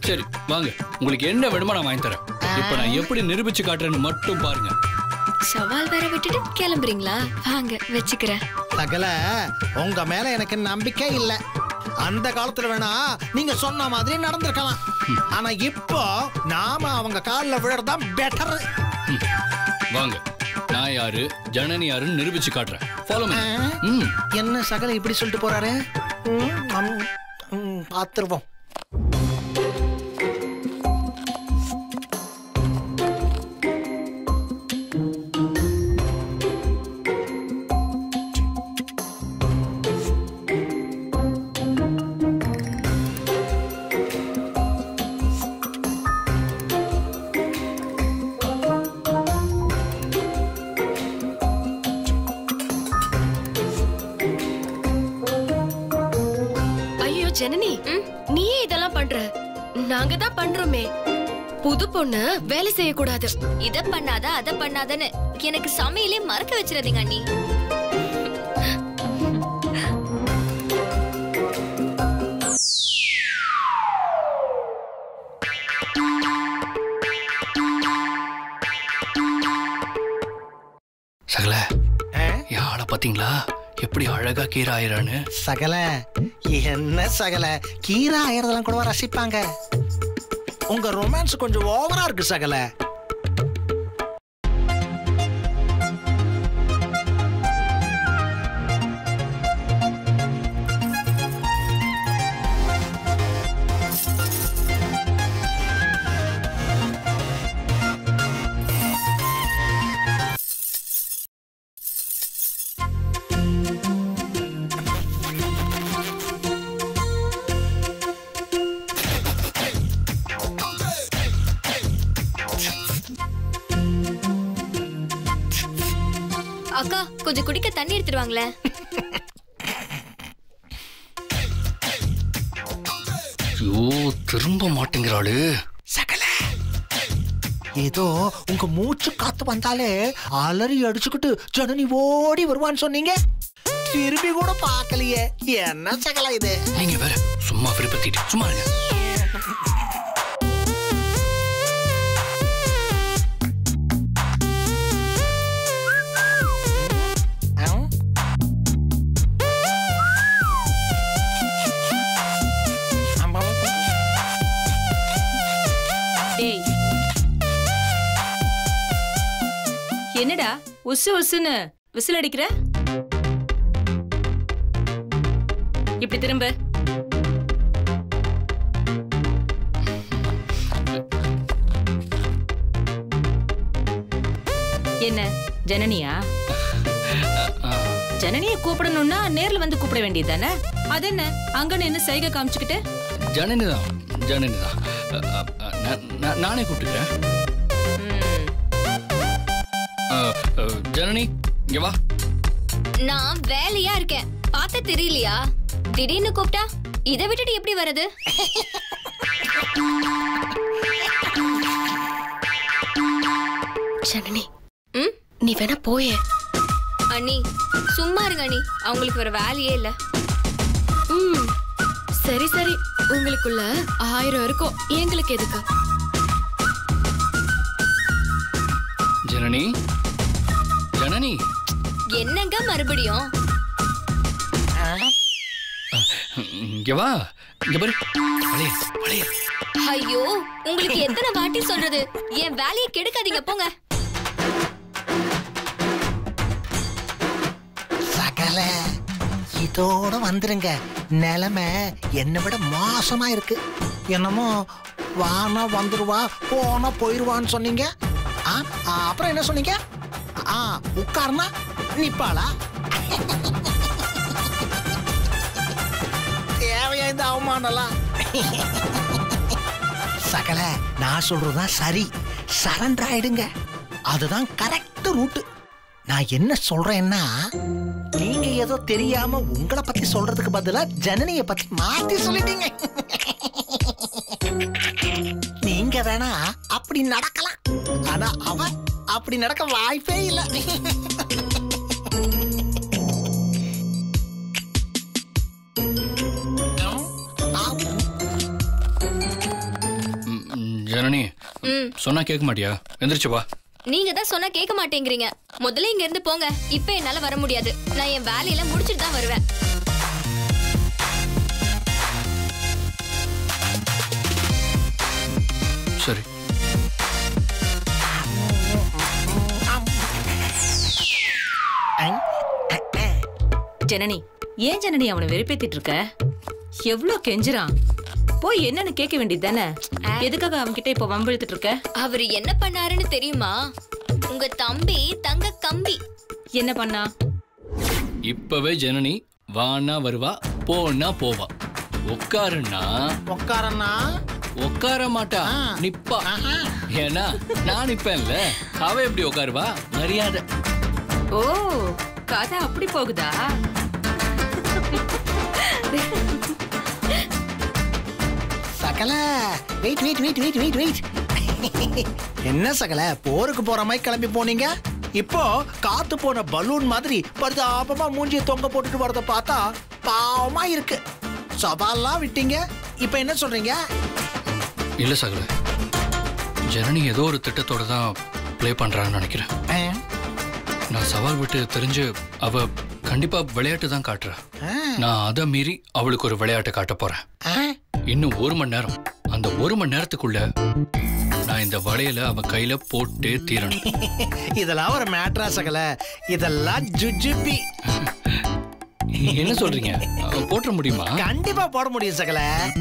சரி வாங்க உங்களுக்கு என்ன வேணுமோ நான் வாங்கி தரேன் இப்ப நான் எப்படி நிரூபிச்சு காட்டுறேன்னு மட்டும் பாருங்க சவால் வேற விட்டுட்டு கிளம்புறீங்களா வாங்க வச்சுக்கிறேன் சகல உங்க மேல எனக்கு நம்பிக்கை இல்ல அந்த காலத்துல வேணா நீங்க சொன்ன மாதிரி நடந்திருக்கலாம் ஆனா இப்போ நாம அவங்க கால்ல விழறதுதான் பெட்டர் வாங்க நான் யாரு ஜனனி யாருன்னு நிரூபிச்சு காட்டுறேன் ஃபாலோ ம் என்ன சகல இப்படி சொல்லிட்டு போறாரு ம், ம், ம், பார்த்துருவோம் ஐயோ ஜனனி நீயே இதெல்லாம் பண்ற நாங்க தான் பண்றோமே புது பொண்ணு வேலை செய்யக்கூடாது இத பண்ணாத அத பண்ணாதன்னு எனக்கு சமையலே மறக்க வச்சிடாதீங்க அண்ணி சகல ஆ? என் ஆளை பாத்தீங்களா எப்படி அழகா கீரை ஆயிரான்னு சகல என்ன சகல கீரை ஆயிரதெல்லாம் கூட ரசிப்பாங்க உங்க ரொமான்ஸ் கொஞ்சம் ஓவரா இருக்கு சகல அக்கா கொஞ்சம் குடிக்க தண்ணி எடுத்துருவாங்களே ஐயோ திரும்ப மாட்டேங்கிறாளு சகல ஏதோ உங்க மூச்சு காத்து வந்தாலே அலறி அடிச்சுக்கிட்டு ஜனனி ஓடி வருவான்னு சொன்னீங்க திரும்பி கூட பார்க்கலையே என்ன சகல இது நீங்க வேற சும்மா விருப்பத்திட்டு சும்மா இருங்க ஆ? ஆமா. டேய் என்னடா உசு உசுன்னு விசில் அடிக்கிற இப்படி திரும்ப என்ன ஜனனியா ஜனனியை கூப்பிடணும்னா நேர்ல வந்து கூப்பிட வேண்டியது தானே அது என்ன அங்க நின்னு சைகை காமிச்சுக்கிட்டு ஜனனி தான் ஜனனி தான் அ, அ, அ, நான்- நான்- நானே கூப்பிட்டுக்கிறேன் ம், அ, அ, ஜனனி இங்க வா நான் வேலையா இருக்கேன் பார்த்த தெரியலையா திடீர்னு கூப்பிட்டா இதை விட்டுட்டு எப்படி வர்றது ஜனனி ம் நீ வேணா போயே அண்ணி சும்மா இருங்க அண்ணி அவங்களுக்கு வேற வேலையே இல்ல ம் சரி சரி உங்களுக்குள்ள ஆயிரம் இருக்கும் எங்களுக்கு எதுக்கு ஜனனி ஜனனி என்னங்க மறுபடியும் இங்க வா இங்க பாரு வளைய வளைய ஐயோ உங்களுக்கு எத்தனை வாட்டி சொல்றது என் வேலையை கெடுக்காதீங்க போங்க சகல இதோட வந்துருங்க நிலைமை என்னை விட மோசமா இருக்கு என்னமோ வானா வந்துருவா போனா போயிருவான்னு சொன்னீங்க ஆ, ஆ, அப்புறம் என்ன சொன்னீங்க ஆ உட்கார்னா நிப்பாளா தேவையா இந்த அவமானம்லாம் சகல நான் சொல்றதுதான் சரி சரண்டர் ஆயிடுங்க அதுதான் கரெக்ட் ரூட்டு நான் என்ன சொல்றேன்னா நீங்க ஏதோ தெரியாம உங்களை பத்தி சொல்றதுக்கு பதிலா ஜனனிய பத்தி மாத்தி சொல்லிட்டீங்க நீங்க வேணா அப்படி நடக்கலாம் ஆனா அவ அப்படி நடக்க வாய்ப்பே இல்ல ஜனனி ம் சொன்னா கேட்க மாட்டியா எந்திரிச்சு வா நீங்க தான் சொன்னா கேட்க மாட்டேங்கிறீங்க முதல்ல இங்க இருந்து போங்க இப்ப என்னால வர முடியாது நான் என் வேலையில முடிச்சிட்டு தான் வருவேன் சரி ஜனனி ஏன் ஜனனி அவனை வெறுப்பேத்திட்டு இருக்க எவ்வளவு கெஞ்சுறான் போய் என்னன்னு கேட்க வேண்டியது தானே எதுக்காக அவன்கிட்ட இப்ப வம்பிழுத்துட்டு இருக்க அவர் என்ன பண்ணாருன்னு தெரியுமா உங்க தம்பி தங்க கம்பி என்ன பண்ணா இப்பவே ஜனனி வானா வருவா போனா போவா உட்காருன்னா உட்காரண்ணா உட்கார மாட்டா நிப்பா ஏன்னா நான் நிப்பேன்ல அவ எப்படி உட்காருவா மரியாதை ஓ கதை அப்படி போகுதா சகல wait wait wait wait wait wait என்ன சகல போருக்கு போற மாதிரி கிளம்பி போனீங்க இப்போ காத்து போன பலூன் மாதிரி பரிதாபமா மூஞ்சிய தொங்க போட்டுட்டு வரத பார்த்தா பாவமா இருக்கு சவால்லாம் விட்டீங்க இப்போ என்ன சொல்றீங்க இல்ல சகல ஜனனி ஏதோ ஒரு திட்டத்தோட தான் ப்ளே பண்றான்னு நினைக்கிறேன் ஆ, நான் சவால் விட்டு தெரிஞ்சு அவ கண்டிப்பா விளையாட்டு தான் காட்டுறா ஆ, நான் அதை மீறி அவளுக்கு ஒரு விளையாட்டை காட்ட போறேன் ஆ. இன்னும் ஒரு மணி நேரம் அந்த ஒரு மணி நேரத்துக்குள்ள நான் இந்த வளையல அவ கையில போட்டே தீரணும் இதெல்லாம் ஒரு மேட்ரா சகல இதெல்லாம் ஜுஜுபி என்ன சொல்றீங்க அஹ், போட்டுற முடியுமா கண்டிப்பா போட முடியும் சகல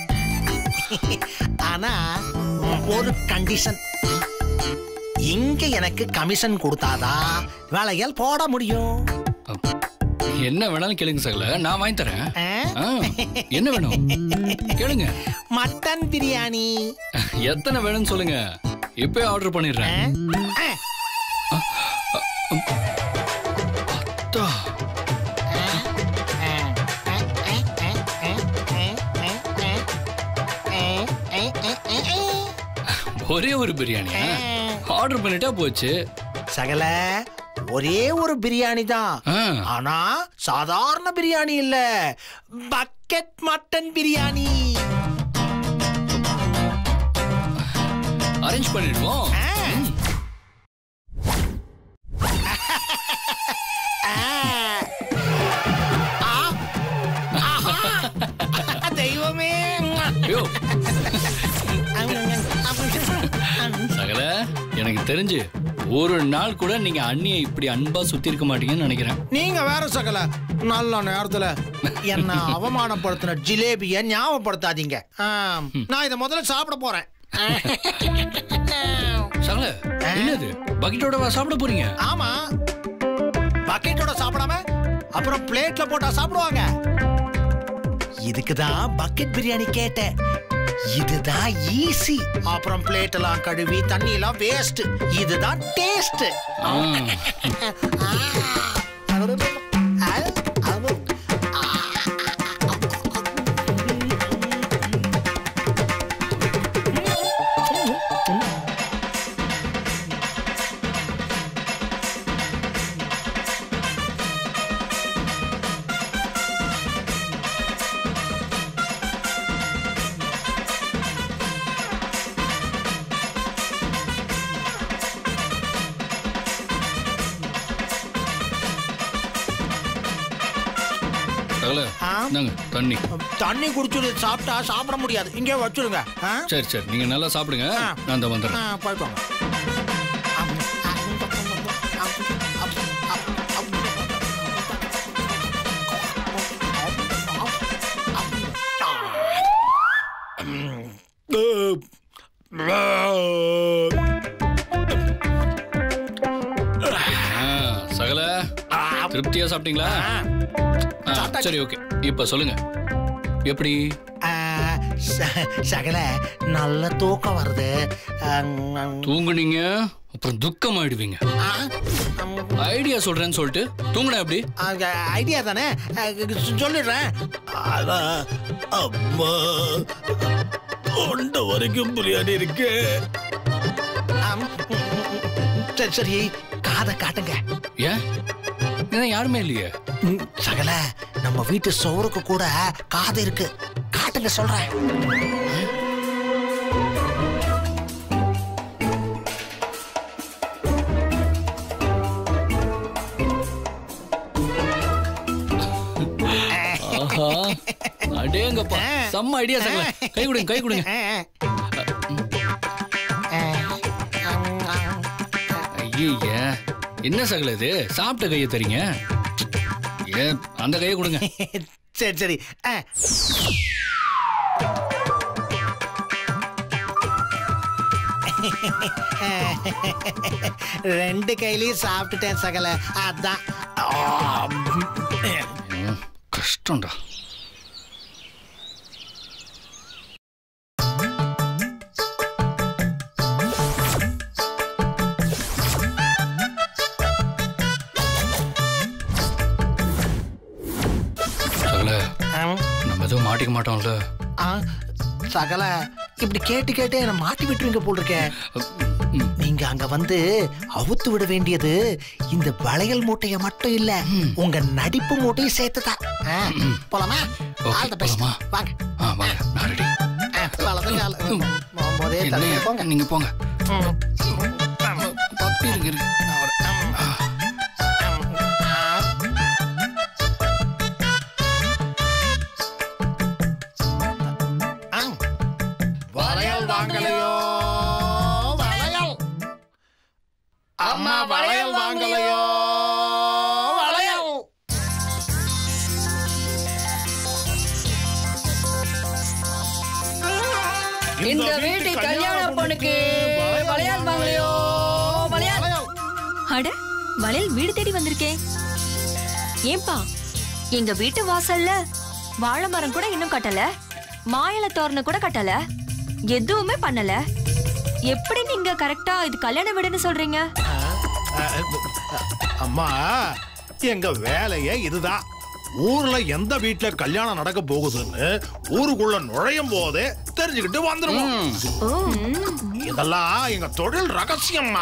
ஆனா ஒரு கண்டிஷன் இங்க எனக்கு கமிஷன் கொடுத்தாதான் வேலைகள் போட முடியும் அஹ், என்ன வேணாலும் கேளுங்க சகல நான் வாங்கி தரேன் ஆ? ஆ, என்ன வேணும் கேளுங்க மட்டன் பிரியாணி எத்தனை வேணும்னு சொல்லுங்க இப்பவே ஆர்டர் பண்ணிடுறேன் ஆ? அத்தா, ஒரே ஒரு பிரியாணியா ஆர்டர் பண்ணிட்டா போச்சு சகல ஒரே ஒரு பிரியாணி தான் ஆ, ஆனா சாதாரண பிரியாணி இல்ல பக்கெட் மட்டன் பிரியாணி அரேஞ்ச் பண்ணிடுவோம் ஆ. ஆ. ஆஹா. தெய்வமே ஐயோ சகல எனக்கு தெரிஞ்சு ஒரு நாள் கூட நீங்க அண்ணியை இப்படி அன்பா சுத்தி இருக்க மாட்டீங்கன்னு நினைக்கிறேன் நீங்க வேற சகல நல்ல நேரத்துல என்ன அவமானப்படுத்தின ஜிலேபிய ஞாபகப்படுத்தாதீங்க ஆம், நான் இதை முதல்ல சாப்பிட போறேன் சகல என்னது பக்கெட்டோட சாப்பிட போறீங்க ஆமா பக்கெட்டோட சாப்பிடாம அப்புறம் பிளேட்ல போட்டா சாப்பிடுவாங்க இதுக்கு தான் பக்கெட் பிரியாணி கேட்டேன் இதுதான் ஈஸி அப்புறம் பிளேட் எல்லாம் கழுவி தண்ணி எல்லாம் வேஸ்ட் இதுதான் டேஸ்ட் ஆ, சகல ஆ? இந்தாங்க தண்ணி தண்ணி குடிச்சுட்டு சாப்பிட்டா சாப்பிட முடியாது இங்கே வச்சிருங்க ஆ? சரி சரி நீங்க நல்லா சாப்பிடுங்க ஆ. நான் இந்த வந்துடுறேன் ஆ, போயிட்டு வாங்க ஆ, சகல திருப்தியா சாப்பிட்டீங்களா ஆ, சாப்பிட்டாச்சு. சரி ஓகே இப்ப சொல்லுங்க எப்படி ஆ, ச- சகல நல்ல தூக்கம் வருது அம், தூங்குனீங்க அப்புறம் துக்கம் ஆயிடுவீங்க ஆ, அம், ஐடியா சொல்றேன்னு சொல்லிட்டு தூங்குனா எப்படி அங்க ஐடியா தானே அஹ், சொல்லிடுறேன் அதான், அம்மா தொண்டை வரைக்கும் பிரியாணி இருக்கு ஆம், சரி சரி காதை காட்டுங்க ஏன் இதான் யாருமே இல்லையே ம், சகல நம்ம வீட்டு சோறுக்கு கூட காது இருக்கு காட்டுங்க சொல்றேன் அடேங்கப்பா செம்ம ஐடியா சகல கை கொடுங்க கை கொடுங்க ஐய என்ன சகல இது சாப்பிட்ட கையை தரீங்க ஏன் அந்த கையை கொடுங்க சரி சரி ஆ. ரெண்டு கையிலயும் சாப்பிட்டுட்டேன் சகல அதான் ஆ, ம், கஷ்டம்டா சகல ஆம். நம்ம எதுவும் மாட்டிக்க மாட்டோம்ல ஆ, சகல இப்படி கேட்டு கேட்டு என்ன மாட்டி விட்டுருங்க போல் இருக்கே ம், நீங்க அங்க வந்து அவுத்து விட வேண்டியது இந்த வளையல் மூட்டைய மட்டும் இல்ல உங்க நடிப்பு மூட்டையும் சேர்த்துதான் ஆ, போலாமா ஓகே, ஆல் தி பெஸ்ட் போலாமா? வாங்க ஆ வாங்க நான் ரெடி ஆ, வலது கால் போகும்போதே தள்ளி போங்க நீங்க போங்க ம். பப்பி இருக்கு இருக்கு நான் வரேன். ஆ. ஆ. வளையல் வாங்கலையோ வளையல் அம்மா வளையல் வாங்கலையோ வளையல் இந்த வீட்டு கல்யாண பொண்ணுக்கு வளையல் வாங்கலையோ வளையல் அட வளையல் வீடு தேடி வந்திருக்கே ஏன்பா எங்க வீட்டு வாசல்ல வாழை மரம் கூட இன்னும் கட்டல மாயில தோரணம் கூட கட்டல எதுவுமே பண்ணல எப்படி நீங்க கரெக்டா இது கல்யாண வீடுன்னு சொல்றீங்க அம்மா எங்க வேலையே இதுதான் ஊர்ல எந்த வீட்ல கல்யாணம் நடக்க போகுதுன்னு ஊருக்குள்ள நுழையும் போதே தெரிஞ்சுக்கிட்டு வந்துருவோம் ஓ இதெல்லாம் எங்க தொழில் ரகசியம்மா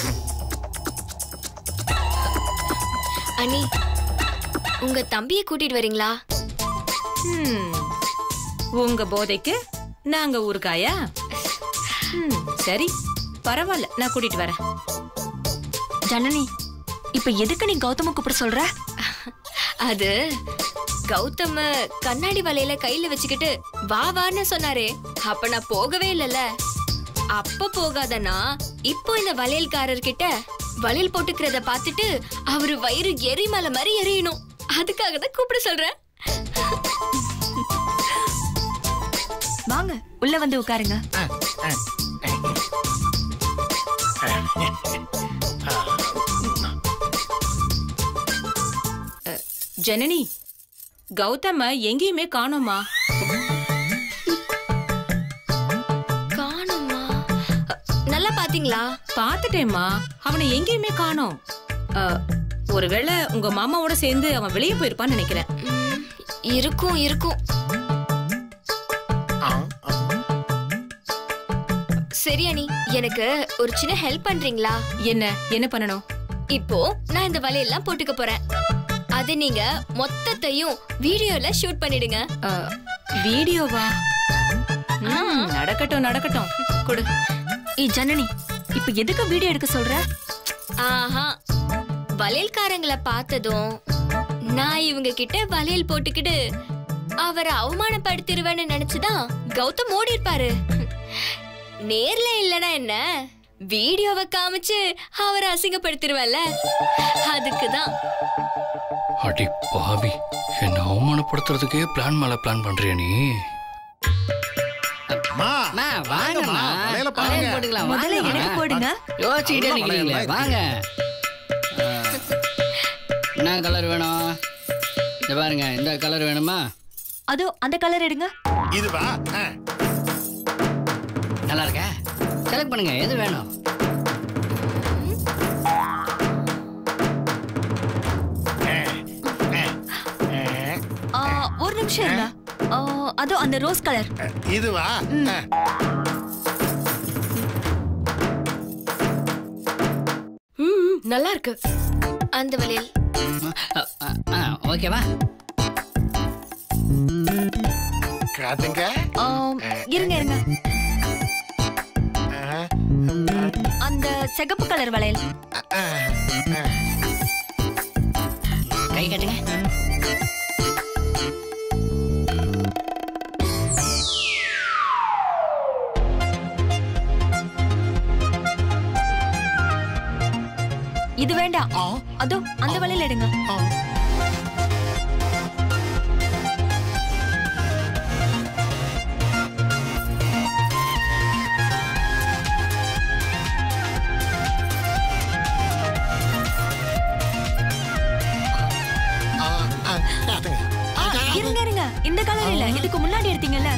அண்ணி உங்க தம்பியை கூட்டிட்டு வரீங்களா ஹம். உங்க போதைக்கு நாங்க ஊருக்காயா ஹம், சரி பரவாயில்ல நான் கூட்டிட்டு வரேன் ஜனனி இப்ப எதுக்கு நீ கௌதம கூப்பிட சொல்ற அது கௌதம கண்ணாடி வலையில கையில வச்சுக்கிட்டு வா வான்னு சொன்னாரே அப்ப நான் போகவே இல்லைல்ல அப்ப போகாதனா இப்போ இந்த வளையல்காரர்கிட்ட வளையல் போட்டுக்கிறத பார்த்துட்டு அவரு வயிறு எரிமலை மாதிரி எரியணும் அதுக்காக தான் கூப்பிட சொல்றேன் வாங்க உள்ள வந்து உட்காருங்க ஆ, ஆ. ஜனனி கௌதம எங்கேயுமே காணோமா காணுமா அ, நல்லா பாத்தீங்களா பாத்துட்டேம்மா அவனை எங்கேயுமே காணோம் அ, ஒருவேளை உங்க மாமாவோட சேர்ந்து அவன் வெளியே போயிருப்பான்னு நினைக்கிறேன் ம், இருக்கும் இருக்கும் ஆ, ஆ. சரி அனி எனக்கு ஒரு சின்ன ஹெல்ப் பண்றீங்களா என்ன என்ன பண்ணணும் இப்போ நான் இந்த வலையெல்லாம் போட்டுக்க போறேன் அது நீங்க மொத்தத்தையும் வீடியோல ஷூட் பண்ணிடுங்க அ, வீடியோவா ம், நடக்கட்டும் நடக்கட்டும் கொடு ஏய் ஜனனி இப்ப எதுக்கு வீடியோ எடுக்க சொல்ற ஆஹா வளையல்காரங்களை பார்த்ததும் நான் இவங்க கிட்ட வளையல் போட்டுக்கிட்டு அவரை அவமானப்படுத்திடுவேன்னு நினைச்சுதான் கௌதம் ஓடி இருப்பாரு நேர்ல இல்லனா என்ன வீடியோவை காமிச்சு அவரை அசிங்கப்படுத்திடுவேன்ல அதுக்குதான் அடி பாவி என்ன அவமானப்படுத்துறதுக்கே பிளான் மேல பிளான் பண்றியா நீ அம்மா அம்மா, வாங்கம்மா வளையல பாருங்க. வளையல் போட்டுக்கலாம் முதல்ல வாங்கம்மா. எனக்கு போடுங்க யோசிச்சுக்கிட்டே நல்ல நிக்கிறீங்களே வளையல் வாங்க ஆ. என்ன கலர் வேணும் இந்த பாருங்க இந்த கலர் வேணுமா அதோ அந்த கலர் எடுங்க இதுவா ஆ. நல்லா இருக்கா செலக்ட் பண்ணுங்க எது வேணும் ஆ, ஒரு நிமிஷம் இருங்க ஆ, அதோ அந்த ரோஸ் கலர் இதுவா ஆ. ம் நல்லா இருக்கு அந்த வளையல் ஆ, ஆ, ஆ, ஓகேவா காட்டுங்க ஆ, இருங்க இருங்க ஆ, அந்த சிகப்பு கலர் வளையல் ஆ, ஆ. கை கட்டுங்க இது வேண்டாம் ஆ. அதோ அந்த வளையல் எடுங்க ஆ. ஆ, ஆ, காட்டுங்க. ஆ, இருங்க இருங்க இந்த கலர் இல்ல இதுக்கு முன்னாடி எடுத்தீங்கல்ல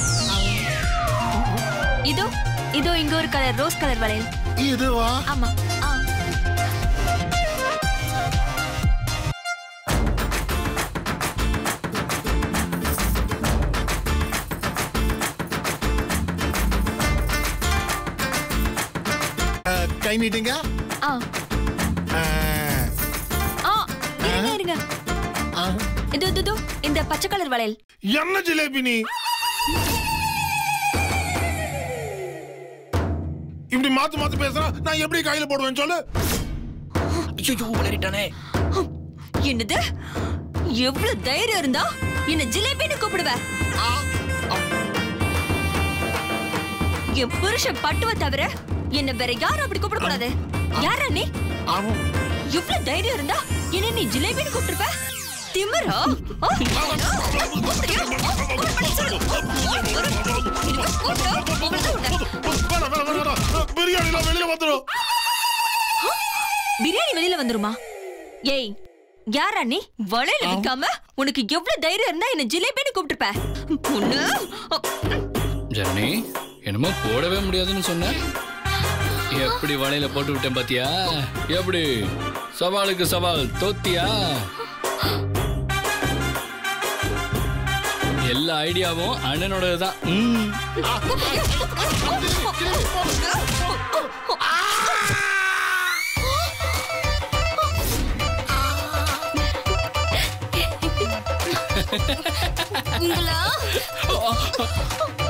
இதோ இதோ இங்க ஒரு கலர் ரோஸ் கலர் வளையல் இதுவா ஆமா ஆ ஆ, கை நீட்டுங்க ஆ ஆ, ஆ இருங்க இருங்க ஆ. இதோ இதோ, இதோ இந்த பச்சை கலர் வளையல் என்ன ஜிலேபி நீ இப்படி மாத்து மாத்து பேசுறா நான் எப்படி கையில போடுவேன் சொல்லு ஐயோ வளரிட்டானே என்னது எவ்வளவு தைரியம் இருந்தா என்ன ஜிலேபின்னு கூப்பிடுவ என் புருஷன் பட்டுவ தவிர என்ன வேற யாரும் அப்படி கூப்பிட கூடாது யாரா நீ ஆமாம் எவ்வளவு தைரியம் இருந்தா என்ன நீ ஜிலேபின்னு கூப்பிட்டுருப்ப திமிரா ஆ? கூப்பிடுறியா? கூப்பிடு, சொல்லு. கூப்பிடு. கூப்பிடு. வேணாம் வேணாம் வேணாம் வேணாம் பிரியாணிலாம் வெளியில வந்துடும் பிரியாணி வெளியில வந்துருமா ஏய் யாரா நீ வளையல விக்காம உனக்கு எவ்வளவு தைரியம் இருந்தா என்ன ஜிலேபின்னு கூப்பிட்டுருப்ப உன்ன ஜனனி என்னமோ போடவே முடியாதுன்னு சொன்ன எப்படி வலையில போட்டு விட்டேன் பாத்தியா எப்படி சவாலுக்கு சவால் தோத்தியா எல்லா ஐடியாவும் அண்ணனோடது தான் உங்களா